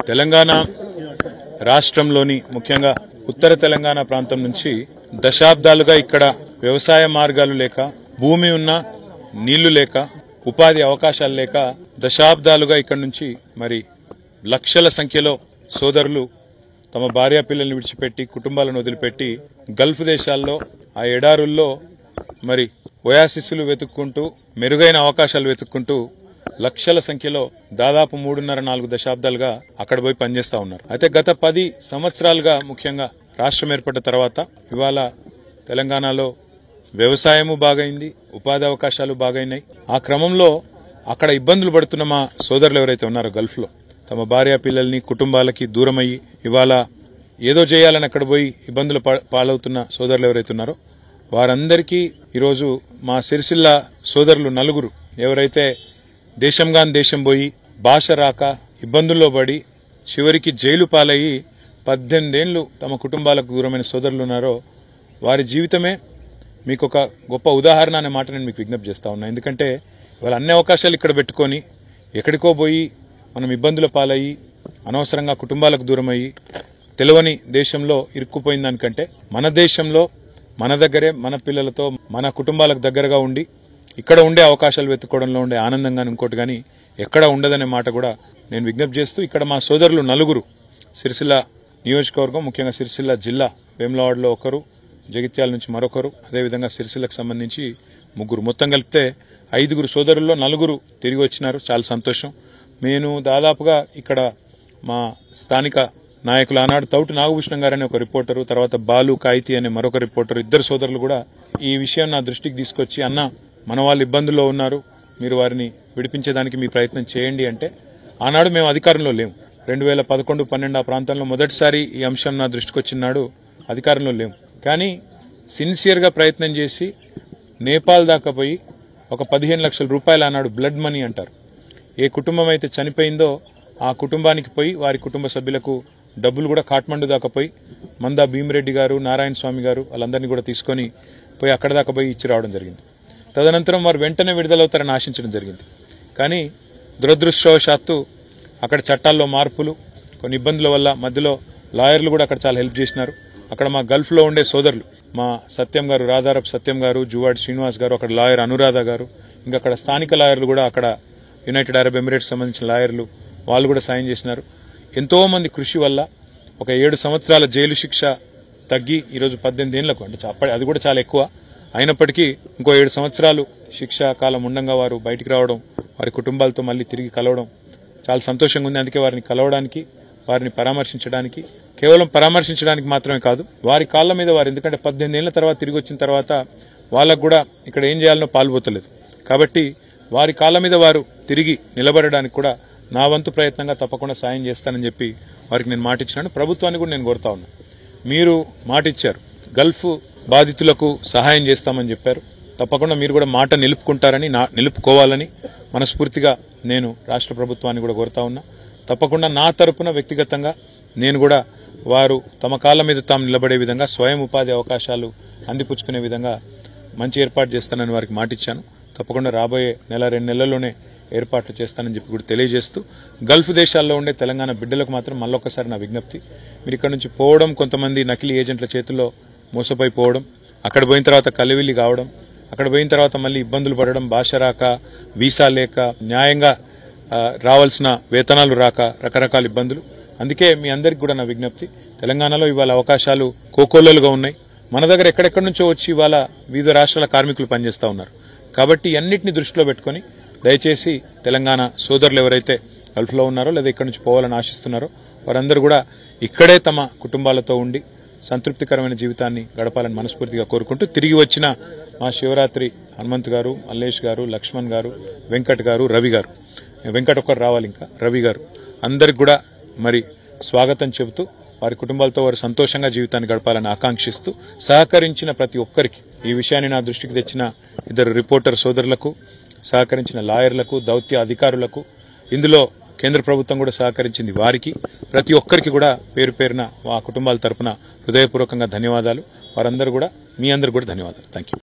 తెలంగాణ రాష్ట్రంలోని ముఖ్యంగా ఉత్తర తెలంగాణ ప్రాంతం నుంచి దశాబ్దాలుగా ఇక్కడ వ్యవసాయ మార్గాలు లేక భూమి ఉన్న నీళ్లు లేక ఉపాధి అవకాశాలు లేక దశాబ్దాలుగా ఇక్కడ నుంచి మరి లక్షల సంఖ్యలో సోదరులు తమ భార్యా పిల్లల్ని విడిచిపెట్టి కుటుంబాలను వదిలిపెట్టి గల్ఫ్ దేశాల్లో ఆ ఎడారుల్లో మరి ఒయాసిస్సులు వెతుక్కుంటూ మెరుగైన అవకాశాలు వెతుక్కుంటూ లక్షల సంఖ్యలో దాదాపు మూడున్నర నాలుగు దశాబ్దాలుగా అక్కడ పోయి పనిచేస్తా ఉన్నారు అయితే గత పది సంవత్సరాలుగా ముఖ్యంగా రాష్ట్రం ఏర్పడ్డ తర్వాత ఇవాళ తెలంగాణలో వ్యవసాయము బాగైంది ఉపాధి అవకాశాలు బాగైనాయి ఆ క్రమంలో అక్కడ ఇబ్బందులు పడుతున్న మా సోదరులు ఎవరైతే ఉన్నారో గల్ఫ్ లో తమ భార్య పిల్లల్ని కుటుంబాలకి దూరమయ్యి ఇవాళ ఏదో చేయాలని అక్కడ పోయి ఇబ్బందులు పా- పాలవుతున్న సోదరులు ఎవరైతే ఉన్నారో వారందరికీ ఈరోజు మా సిరిసిల్ల సోదరులు నలుగురు ఎవరైతే దేశంగాని దేశం పోయి భాష రాక ఇబ్బందుల్లో పడి చివరికి జైలు పాలయ్యి పద్దెనిమిదేళ్లు తమ కుటుంబాలకు దూరమైన సోదరులు ఉన్నారో వారి జీవితమే మీకు ఒక గొప్ప ఉదాహరణ అనే మాట నేను మీకు విజ్ఞప్తి చేస్తా ఉన్నా ఎందుకంటే వాళ్ళ అన్ని అవకాశాలు ఇక్కడ పెట్టుకొని ఎక్కడికో పోయి మనం ఇబ్బందుల పాలయ్యి అనవసరంగా కుటుంబాలకు దూరమయ్యి తెలియని దేశంలో ఇరుక్కుపోయిన దానికంటే మన దేశంలో మన దగ్గరే మన పిల్లలతో మన కుటుంబాలకు దగ్గరగా ఉండి ఇక్కడ ఉండే అవకాశాలు వెతుక్కోవడంలో ఉండే ఆనందంగా ఇంకోటి కానీ ఎక్కడ ఉండదనే మాట కూడా నేను విజ్ఞప్తి చేస్తూ ఇక్కడ మా సోదరులు నలుగురు సిరిసిల్ల నియోజకవర్గం ముఖ్యంగా సిరిసిల్ల జిల్లా వేములవాడలో ఒకరు జగిత్యాల నుంచి మరొకరు అదేవిధంగా సిరిసిల్లకు సంబంధించి ముగ్గురు మొత్తం కలిపితే ఐదుగురు సోదరుల్లో నలుగురు తిరిగి వచ్చినారు చాలా సంతోషం నేను దాదాపుగా ఇక్కడ మా స్థానిక నాయకులు ఆనాడు తౌటి నాగభూషణం గారు అనే ఒక రిపోర్టరు తర్వాత బాలు కాయితి అనే మరొక రిపోర్టర్ ఇద్దరు సోదరులు కూడా ఈ విషయం నా దృష్టికి తీసుకొచ్చి అన్న మన వాళ్ళు ఇబ్బందుల్లో ఉన్నారు మీరు వారిని విడిపించేదానికి మీ ప్రయత్నం చేయండి అంటే ఆనాడు మేము అధికారంలో లేము రెండు వేల పదకొండు పన్నెండు ఆ ప్రాంతంలో మొదటిసారి ఈ అంశం నా దృష్టికి వచ్చినాడు అధికారంలో లేము కానీ సిన్సియర్గా ప్రయత్నం చేసి నేపాల్ దాకా పోయి ఒక పదిహేను లక్షల రూపాయలు ఆనాడు బ్లడ్ మనీ అంటారు ఏ కుటుంబం అయితే చనిపోయిందో ఆ కుటుంబానికి పోయి వారి కుటుంబ సభ్యులకు డబ్బులు కూడా కాఠ్మండు దాకా పోయి మందా భీమిరెడ్డి గారు నారాయణ స్వామి గారు వాళ్ళందరినీ కూడా తీసుకొని పోయి అక్కడ దాకా పోయి ఇచ్చి రావడం జరిగింది తదనంతరం వారు వెంటనే విడుదలవుతారని ఆశించడం జరిగింది కానీ దురదృష్టవశాత్తు అక్కడ చట్టాల్లో మార్పులు కొన్ని ఇబ్బందుల వల్ల మధ్యలో లాయర్లు కూడా అక్కడ చాలా హెల్ప్ చేసినారు అక్కడ మా గల్ఫ్ లో ఉండే సోదరులు మా సత్యం గారు రాధారప్ సత్యం గారు జువాడి శ్రీనివాస్ గారు అక్కడ లాయర్ అనురాధ గారు ఇంకా అక్కడ స్థానిక లాయర్లు కూడా అక్కడ యునైటెడ్ అరబ్ ఎమిరేట్స్ సంబంధించిన లాయర్లు వాళ్ళు కూడా సాయం చేసినారు ఎంతో మంది కృషి వల్ల ఒక ఏడు సంవత్సరాల జైలు శిక్ష తగ్గి ఈరోజు పద్దెనిమిది ఏళ్లకు అంటే చా- అప్పటి- అది కూడా చాలా ఎక్కువ అయినప్పటికీ ఇంకో ఏడు సంవత్సరాలు శిక్షా కాలం ఉండంగా వారు బయటికి రావడం వారి కుటుంబాలతో మళ్ళీ తిరిగి కలవడం చాలా సంతోషంగా ఉంది అందుకే వారిని కలవడానికి వారిని పరామర్శించడానికి కేవలం పరామర్శించడానికి మాత్రమే కాదు వారి కాళ్ళ మీద వారు ఎందుకంటే పద్దెనిమిది ఏళ్ల తర్వాత తిరిగి వచ్చిన తర్వాత వాళ్ళకు కూడా ఇక్కడ ఏం చేయాలనో పాల్పోతలేదు కాబట్టి వారి కాళ్ళ మీద వారు తిరిగి నిలబడడానికి కూడా నా వంతు ప్రయత్నంగా తప్పకుండా సాయం చేస్తానని చెప్పి వారికి నేను మాట ఇచ్చినాను ప్రభుత్వాన్ని కూడా నేను కోరుతా ఉన్నా మీరు మాట ఇచ్చారు గల్ఫ్ బాధితులకు సహాయం చేస్తామని చెప్పారు తప్పకుండా మీరు కూడా మాట నిలుపుకుంటారని నా- నిలుపుకోవాలని మనస్ఫూర్తిగా నేను రాష్ట్ర ప్రభుత్వాన్ని కూడా కోరుతా ఉన్నా తప్పకుండా నా తరపున వ్యక్తిగతంగా నేను కూడా వారు తమ కాళ్ళ మీద తాము నిలబడే విధంగా స్వయం ఉపాధి అవకాశాలు అందిపుచ్చుకునే విధంగా మంచి ఏర్పాటు చేస్తానని వారికి మాటిచ్చాను తప్పకుండా రాబోయే నెల రెండు నెలల్లోనే ఏర్పాట్లు చేస్తానని చెప్పి కూడా తెలియజేస్తూ గల్ఫ్ దేశాల్లో ఉండే తెలంగాణ బిడ్డలకు మాత్రం మళ్ళొకసారి నా విజ్ఞప్తి మీరు ఇక్కడ నుంచి పోవడం కొంతమంది నకిలీ ఏజెంట్ల చేతుల్లో మోసపోయి పోవడం అక్కడ పోయిన తర్వాత కలివిల్లి కావడం అక్కడ పోయిన తర్వాత మళ్ళీ ఇబ్బందులు పడడం భాష రాక వీసా లేక న్యాయంగా ఆ, రావాల్సిన వేతనాలు రాక రకరకాల ఇబ్బందులు అందుకే మీ అందరికి కూడా నా విజ్ఞప్తి తెలంగాణలో ఇవాళ అవకాశాలు కోకోల్లలుగా ఉన్నాయి మన దగ్గర ఎక్కడెక్కడి నుంచో వచ్చి ఇవాళ వివిధ రాష్ట్రాల కార్మికులు పనిచేస్తా ఉన్నారు కాబట్టి అన్నిటిని దృష్టిలో పెట్టుకొని దయచేసి తెలంగాణ సోదరులు ఎవరైతే గల్ఫ్లో ఉన్నారో లేదా ఇక్కడి నుంచి పోవాలని ఆశిస్తున్నారో వారందరూ కూడా ఇక్కడే తమ కుటుంబాలతో ఉండి సంతృప్తికరమైన జీవితాన్ని గడపాలని మనస్ఫూర్తిగా కోరుకుంటూ తిరిగి వచ్చిన మా శివరాత్రి హనుమంత్ గారు మల్లేష్ గారు లక్ష్మణ్ గారు వెంకట్ గారు రవి గారు వెంకట్ ఒక్కరు రావాలి ఇంకా రవి గారు అందరికి కూడా మరి స్వాగతం చెబుతూ వారి కుటుంబాలతో వారు సంతోషంగా జీవితాన్ని గడపాలని ఆకాంక్షిస్తూ సహకరించిన ప్రతి ఒక్కరికి ఈ విషయాన్ని నా దృష్టికి తెచ్చిన ఇద్దరు రిపోర్టర్ సోదరులకు సహకరించిన లాయర్లకు దౌత్య అధికారులకు ఇందులో కేంద్ర ప్రభుత్వం కూడా సహకరించింది వారికి ప్రతి ఒక్కరికి కూడా పేరు పేరున మా కుటుంబాల తరపున హృదయపూర్వకంగా ధన్యవాదాలు వారందరూ కూడా మీ అందరు కూడా ధన్యవాదాలు థ్యాంక్ యూ